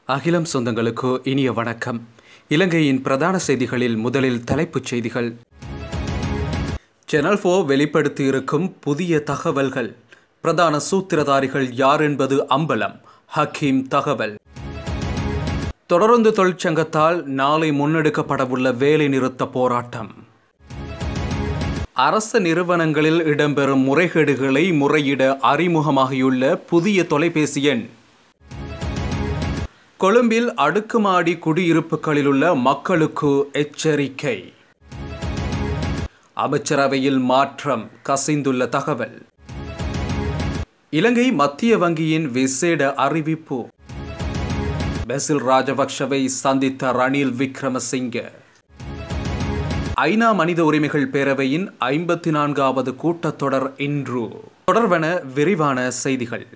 அகிலம் சொந்தங்களுக்கு இனிய வணக்கம் இலங்கையின் பிரதான செய்திகளில் முதலில் தலைப்புச் செய்திகள் சேனல் ஃபோ வெளிப்படுத்தியிருக்கும் புதிய தகவல்கள் பிரதான சூத்திரதாரிகள் யார் என்பது அம்பலம் ஹக்கீம் தகவல் தொடர்ந்து தொழிற்சங்கத்தால் நாளை முன்னெடுக்கப்படவுள்ள வேலை நிறுத்த போராட்டம் அரச நிறுவனங்களில் இடம்பெறும் முறைகேடுகளை முறையிட அறிமுகமாகியுள்ள புதிய தொலைபேசி எண் கொழும்பில் அடுக்குமாடி குடியிருப்புகளில் உள்ள மக்களுக்கு எச்சரிக்கை அமைச்சரவையில் மாற்றம் கசிந்துள்ள தகவல் இலங்கை மத்திய வங்கியின் விசேட அறிவிப்பு பெசில் ராஜபக்ஷவை சந்தித்த ரணில் விக்ரமசிங்க ஐநா மனித உரிமைகள் பேரவையின் ஐம்பத்தி நான்காவது கூட்டத்தொடர் இன்று தொடர்வன விரிவான செய்திகள்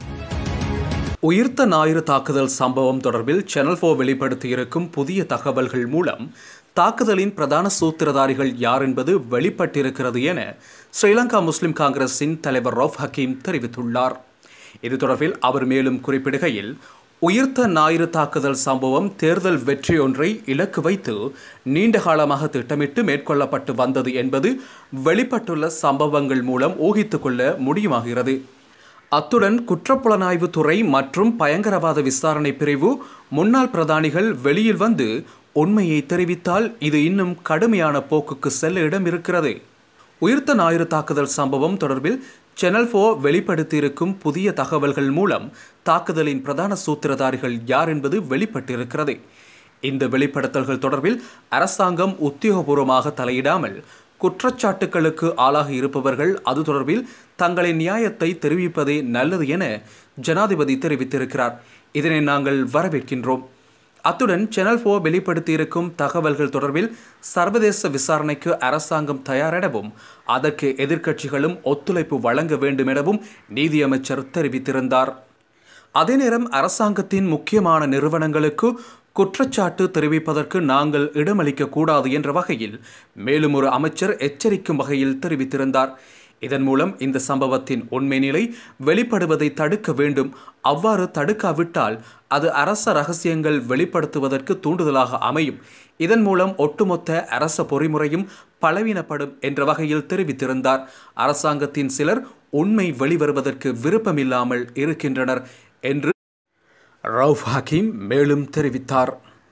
உயிர்த்த ஞாயிறு தாக்குதல் சம்பவம் தொடர்பில் சேனல் ஃபோ வெளிப்படுத்தியிருக்கும் புதிய தகவல்கள் மூலம் தாக்குதலின் பிரதான சூத்திரதாரிகள் யார் என்பது வெளிப்பட்டிருக்கிறது என ஸ்ரீலங்கா முஸ்லிம் காங்கிரசின் தலைவர் ரவுஃப் ஹக்கீம் தெரிவித்துள்ளார் இது தொடர்பில் அவர் மேலும் குறிப்பிடுகையில் உயிர்த்த ஞாயிறு தாக்குதல் சம்பவம் தேர்தல் வெற்றியொன்றை இலக்கு வைத்து நீண்ட காலமாக திட்டமிட்டு மேற்கொள்ளப்பட்டு வந்தது என்பது வெளிப்பட்டுள்ள சம்பவங்கள் மூலம் ஊகித்துக் கொள்ள முடியுமாகிறது அத்துடன் குற்றப்புலனாய்வு துறை மற்றும் பயங்கரவாத விசாரணை பிரிவு முன்னாள் பிரதானிகள் வெளியில் வந்து உண்மையை தெரிவித்தால் இது இன்னும் கடுமையான போக்குக்கு செல்ல இடம் இருக்கிறது உயிர்த்த ஞாயிறு தாக்குதல் சம்பவம் தொடர்பில் சேனல் ஃபோ வெளிப்படுத்தியிருக்கும் புதிய தகவல்கள் மூலம் தாக்குதலின் பிரதான சூத்திரதாரிகள் யார் என்பது வெளிப்பட்டிருக்கிறது இந்த வெளிப்படுத்தல்கள் தொடர்பில் அரசாங்கம் உத்தியோகபூர்வமாக தலையிடாமல் குற்றச்சாட்டுகளுக்கு ஆளாகி இருப்பவர்கள் அது தொடர்பில் தங்களின் நியாயத்தை தெரிவிப்பதே நல்லது என ஜனாதிபதி தெரிவித்திருக்கிறார் இதனை நாங்கள் வரவேற்கின்றோம் அத்துடன் சேனல் ஃபோ வெளிப்படுத்தியிருக்கும் தகவல்கள் தொடர்பில் சர்வதேச விசாரணைக்கு அரசாங்கம் தயாரெனவும் அதற்கு எதிர்க்கட்சிகளும் ஒத்துழைப்பு வழங்க வேண்டும் எனவும் நீதியமைச்சர் தெரிவித்திருந்தார் அதே நேரம் அரசாங்கத்தின் முக்கியமான நிறுவனங்களுக்கு குற்றச்சாட்டு தெரிவிப்பதற்கு நாங்கள் இடமளிக்க கூடாது என்ற வகையில் மேலும் ஒரு அமைச்சர் எச்சரிக்கும் வகையில் தெரிவித்திருந்தார் இதன் மூலம் இந்த சம்பவத்தின் உண்மை நிலை வெளிப்படுவதை தடுக்க வேண்டும் அவ்வாறு தடுக்காவிட்டால் அது அரச ரகசியங்கள் வெளிப்படுத்துவதற்கு தூண்டுதலாக அமையும் இதன் மூலம் ஒட்டுமொத்த அரச பொறிமுறையும் பலவீனப்படும் என்ற வகையில் தெரிவித்திருந்தார் அரசாங்கத்தின் சிலர் உண்மை வெளிவருவதற்கு விருப்பமில்லாமல் இருக்கின்றனர் என்று ரவுஃப் ஹக்கீம் மேலும் தெரிவித்தார்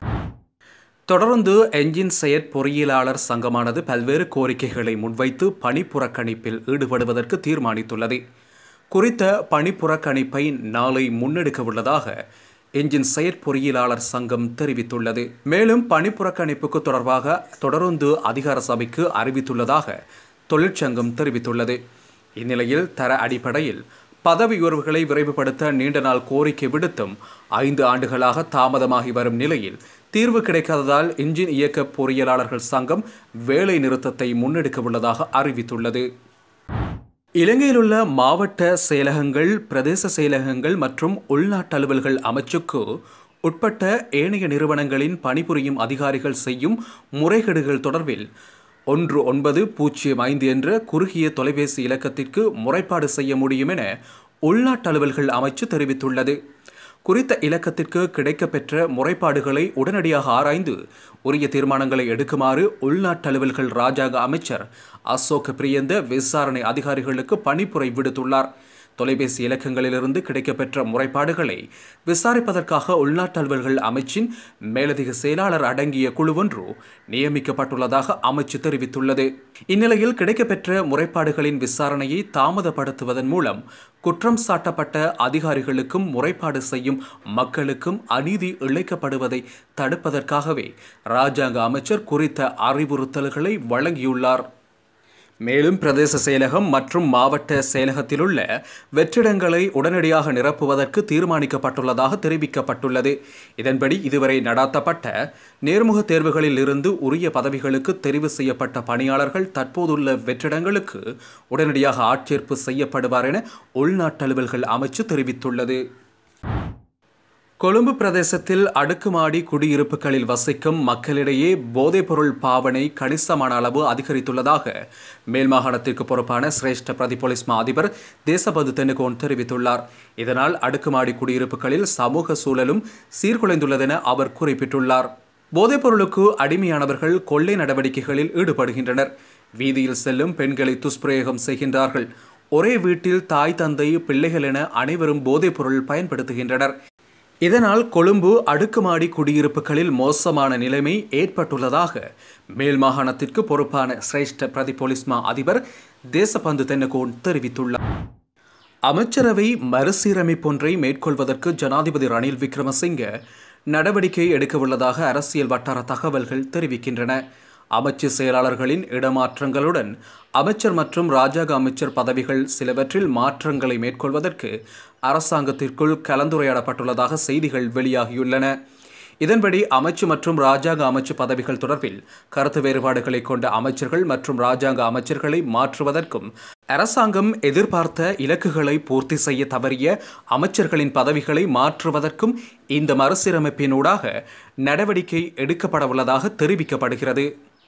தொடர்ந்து என்ஜின் செயற் பொறியியலாளர் சங்கமானது பல்வேறு கோரிக்கைகளை முன்வைத்து பணிப்புறக்கணிப்பில் ஈடுபடுவதற்கு தீர்மானித்துள்ளது குறித்த பணிப்புறக்கணிப்பை நாளை முன்னெடுக்க என்ஜின் செயற்பொறியியலாளர் சங்கம் தெரிவித்துள்ளது மேலும் பணிப்புறக்கணிப்புக்கு தொடர்பாக தொடர்ந்து அதிகார சபைக்கு அறிவித்துள்ளதாக தொழிற்சங்கம் தெரிவித்துள்ளது இந்நிலையில் தர அடிப்படையில் பதவி உயர்வுகளை விரைவுபடுத்த நீண்ட நாள் கோரிக்கை விடுத்தும் ஐந்து ஆண்டுகளாக தாமதமாகி வரும் நிலையில் தீர்வு கிடைக்காததால் இன்ஜின் இயக்க பொறியியலாளர்கள் சங்கம் வேலை நிறுத்தத்தை முன்னெடுக்க உள்ளதாக அறிவித்துள்ளது இலங்கையில் உள்ள மாவட்ட செயலகங்கள் பிரதேச செயலகங்கள் மற்றும் உள்நாட்டு அலுவல்கள் அமைச்சுக்கு உட்பட்ட ஏனைய நிறுவனங்களின் பணிபுரியும் அதிகாரிகள் செய்யும் முறைகேடுகள் தொடர்பில் ஒன்று ஒன்பது பூஜ்ஜியம் ஐந்து என்ற குறுகிய தொலைபேசி இலக்கத்திற்கு முறைப்பாடு செய்ய முடியும் என உள்நாட்டு அலுவல்கள் அமைச்சு தெரிவித்துள்ளது குறித்த இலக்கத்திற்கு கிடைக்கப்பெற்ற முறைப்பாடுகளை உடனடியாக ஆராய்ந்து உரிய தீர்மானங்களை எடுக்குமாறு உள்நாட்டு அலுவல்கள் ராஜாங்க அமைச்சர் அசோக் பிரியந்த விசாரணை அதிகாரிகளுக்கு பணிப்புரை விடுத்துள்ளார் தொலைபேசி இலக்கங்களிலிருந்து கிடைக்கப்பெற்ற முறைப்பாடுகளை விசாரிப்பதற்காக உள்நாட்டு அலுவல்கள் அமைச்சின் மேலதிக செயலாளர் அடங்கிய குழு ஒன்று நியமிக்கப்பட்டுள்ளதாக அமைச்சு தெரிவித்துள்ளது இந்நிலையில் கிடைக்கப்பெற்ற முறைப்பாடுகளின் விசாரணையை தாமதப்படுத்துவதன் மூலம் குற்றம் சாட்டப்பட்ட அதிகாரிகளுக்கும் முறைப்பாடு செய்யும் மக்களுக்கும் அநீதி இழைக்கப்படுவதை தடுப்பதற்காகவே ராஜாங்க அமைச்சர் குறித்த அறிவுறுத்தல்களை வழங்கியுள்ளார் மேலும் பிரதேச செயலகம் மற்றும் மாவட்ட செயலகத்திலுள்ள வெற்றிடங்களை உடனடியாக நிரப்புவதற்கு தீர்மானிக்கப்பட்டுள்ளதாக தெரிவிக்கப்பட்டுள்ளது இதன்படி இதுவரை நடாத்தப்பட்ட நேர்முக தேர்வுகளில் இருந்து உரிய பதவிகளுக்கு தெரிவு செய்யப்பட்ட பணியாளர்கள் தற்போதுள்ள வெற்றிடங்களுக்கு உடனடியாக ஆட்சேர்ப்பு செய்யப்படுவார் என உள்நாட்டு அலுவல்கள் அமைச்சு தெரிவித்துள்ளது கொழும்பு பிரதேசத்தில் அடுக்குமாடி குடியிருப்புகளில் வசிக்கும் மக்களிடையே போதைப்பொருள் பாவனை கணிசமான அளவு அதிகரித்துள்ளதாக மேல் மாகாணத்திற்கு பொறுப்பான சிரேஷ்ட பிரதி போலீஸ் மா அதிபர் தேசபந்து தென்னுகோன் தெரிவித்துள்ளார் இதனால் அடுக்குமாடி குடியிருப்புகளில் சமூக சூழலும் சீர்குலைந்துள்ளதென அவர் குறிப்பிட்டுள்ளார் போதைப்பொருளுக்கு அடிமையானவர்கள் கொள்ளை நடவடிக்கைகளில் ஈடுபடுகின்றனர் வீதியில் செல்லும் பெண்களை துஷ்பிரயோகம் செய்கின்றார்கள் ஒரே வீட்டில் தாய் தந்தை பிள்ளைகள் என அனைவரும் போதைப்பொருள் பயன்படுத்துகின்றனர் இதனால் கொழும்பு அடுக்குமாடி குடியிருப்புகளில் மோசமான நிலைமை ஏற்பட்டுள்ளதாக மேல் மாகாணத்திற்கு பொறுப்பான சிரேஷ்ட பிரதி போலீஸ்மா அதிபர் தேசபந்து தென்னகோன் தெரிவித்துள்ளார் அமைச்சரவை மறுசீரமைப்பொன்றை மேற்கொள்வதற்கு ஜனாதிபதி ரணில் விக்ரமசிங்க நடவடிக்கை எடுக்கவுள்ளதாக அரசியல் வட்டார தகவல்கள் தெரிவிக்கின்றன அமைச்சு செயலாளர்களின் இடமாற்றங்களுடன் அமைச்சர் மற்றும் ராஜாங்க அமைச்சர் பதவிகள் சிலவற்றில் மாற்றங்களை மேற்கொள்வதற்கு அரசாங்கத்திற்குள் கலந்துரையாடப்பட்டுள்ளதாக செய்திகள் வெளியாகியுள்ளன இதன்படி அமைச்சு மற்றும் ராஜாங்க அமைச்சு பதவிகள் தொடர்பில் கருத்து வேறுபாடுகளை கொண்ட அமைச்சர்கள் மற்றும் ராஜாங்க அமைச்சர்களை மாற்றுவதற்கும் அரசாங்கம் எதிர்பார்த்த இலக்குகளை பூர்த்தி செய்ய தவறிய அமைச்சர்களின் பதவிகளை மாற்றுவதற்கும் இந்த மறுசீரமைப்பினூடாக நடவடிக்கை எடுக்கப்படவுள்ளதாக தெரிவிக்கப்படுகிறது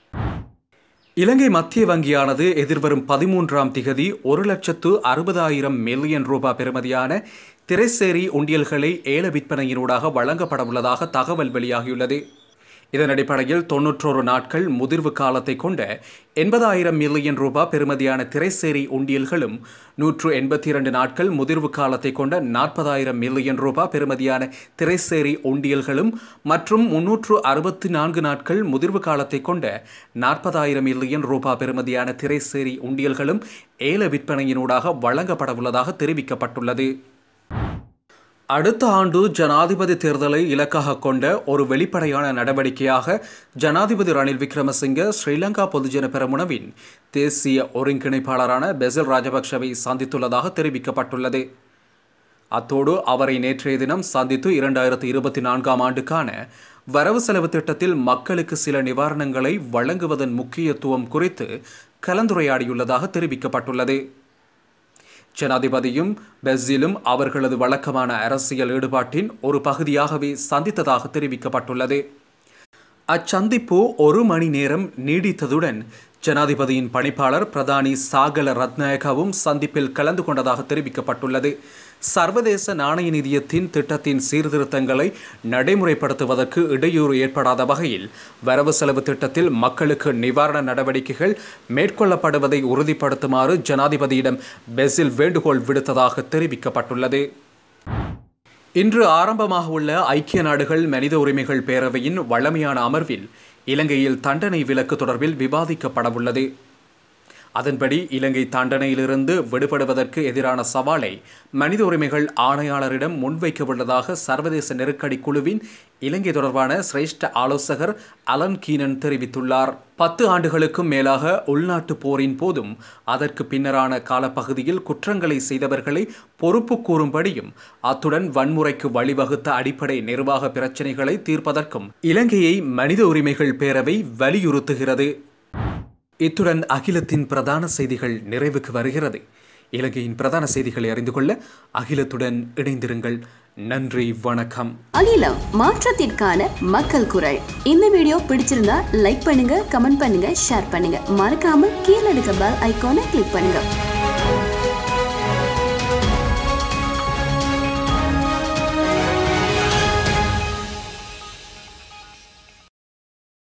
இலங்கை மத்திய வங்கியானது எதிர்வரும் பதிமூன்றாம் திகதி ஒரு லட்சத்து அறுபதாயிரம் மில்லியன் ரூபாய் பெறுமதியான திரைசேரி உண்டியல்களை ஏல விற்பனையினூடாக வழங்கப்படவுள்ளதாக தகவல் வெளியாகியுள்ளது இதன் அடிப்படையில் தொன்னூற்றோரு நாட்கள் முதிர்வு காலத்தை கொண்ட எண்பதாயிரம் மில்லியன் ரூபாய் பெறுமதியான திரைசேரி உண்டியல்களும் நூற்று எண்பத்தி இரண்டு நாட்கள் முதிர்வு காலத்தை கொண்ட நாற்பதாயிரம் மில்லியன் ரூபாய் பெறுமதியான திரைசேரி உண்டியல்களும் மற்றும் முன்னூற்று அறுபத்தி நான்கு நாட்கள் முதிர்வு காலத்தை கொண்ட நாற்பதாயிரம் மில்லியன் ரூபாய் பெறுமதியான திரைசேரி உண்டியல்களும் ஏல விற்பனையினூடாக வழங்கப்படவுள்ளதாக தெரிவிக்கப்பட்டுள்ளது அடுத்த ஆண்டு ஜனாதிபதி தேர்தலை இலக்காக கொண்ட ஒரு வெளிப்படையான நடவடிக்கையாக ஜனாதிபதி ரணில் விக்ரமசிங்க ஸ்ரீலங்கா பொதுஜன பெரமுனவின் தேசிய ஒருங்கிணைப்பாளரான பெசில் ராஜபக்ஷவை சந்தித்துள்ளதாக தெரிவிக்கப்பட்டுள்ளது அத்தோடு அவரை நேற்றைய தினம் சந்தித்து இரண்டாயிரத்தி இருபத்தி நான்காம் ஆண்டுக்கான வரவு செலவு திட்டத்தில் மக்களுக்கு சில நிவாரணங்களை வழங்குவதன் முக்கியத்துவம் குறித்து கலந்துரையாடியுள்ளதாக தெரிவிக்கப்பட்டுள்ளது ஜனாதிபதியும் பெஸ்ஸிலும் அவர்களது வழக்கமான அரசியல் ஈடுபாட்டின் ஒரு பகுதியாகவே சந்தித்ததாக தெரிவிக்கப்பட்டுள்ளது அச்சந்திப்பு ஒரு மணி நேரம் நீடித்ததுடன் ஜனாதிபதியின் பணிப்பாளர் பிரதானி சாகல ரத்நாயகாவும் சந்திப்பில் கலந்து கொண்டதாக தெரிவிக்கப்பட்டுள்ளது சர்வதேச நாணய நிதியத்தின் திட்டத்தின் சீர்திருத்தங்களை நடைமுறைப்படுத்துவதற்கு இடையூறு ஏற்படாத வகையில் வரவு செலவு திட்டத்தில் மக்களுக்கு நிவாரண நடவடிக்கைகள் மேற்கொள்ளப்படுவதை உறுதிப்படுத்துமாறு ஜனாதிபதியிடம் பெசில் வேண்டுகோள் விடுத்ததாக தெரிவிக்கப்பட்டுள்ளது இன்று ஆரம்பமாக உள்ள ஐக்கிய நாடுகள் மனித உரிமைகள் பேரவையின் வழமையான அமர்வில் இலங்கையில் தண்டனை விலக்கு தொடர்பில் விவாதிக்கப்படவுள்ளது அதன்படி இலங்கை தண்டனையிலிருந்து விடுபடுவதற்கு எதிரான சவாலை மனித உரிமைகள் ஆணையாளரிடம் முன்வைக்கவுள்ளதாக சர்வதேச நெருக்கடி குழுவின் இலங்கை தொடர்பான சிரேஷ்ட ஆலோசகர் அலன் கீனன் தெரிவித்துள்ளார் பத்து ஆண்டுகளுக்கும் மேலாக உள்நாட்டு போரின் போதும் அதற்கு பின்னரான காலப்பகுதியில் குற்றங்களை செய்தவர்களை பொறுப்பு கூறும்படியும் அத்துடன் வன்முறைக்கு வழிவகுத்த அடிப்படை நிர்வாக பிரச்சினைகளை தீர்ப்பதற்கும் இலங்கையை மனித உரிமைகள் பேரவை வலியுறுத்துகிறது இத்துடன் அகிலத்தின் பிரதான செய்திகள் நிறைவுக்கு வருகிறது இலங்கையின் பிரதான செய்திகளை அறிந்து கொள்ள அகிலத்துடன் இணைந்திருங்கள் நன்றி வணக்கம் அகிலம் மாற்றத்திற்கான மக்கள் குரல் இந்த வீடியோ பிடிச்சிருந்தா லைக் பண்ணுங்க கமெண்ட் பண்ணுங்க ஷேர் பண்ணுங்க மறக்காம கீழே இருக்க பெல் ஐகானை கிளிக் பண்ணுங்க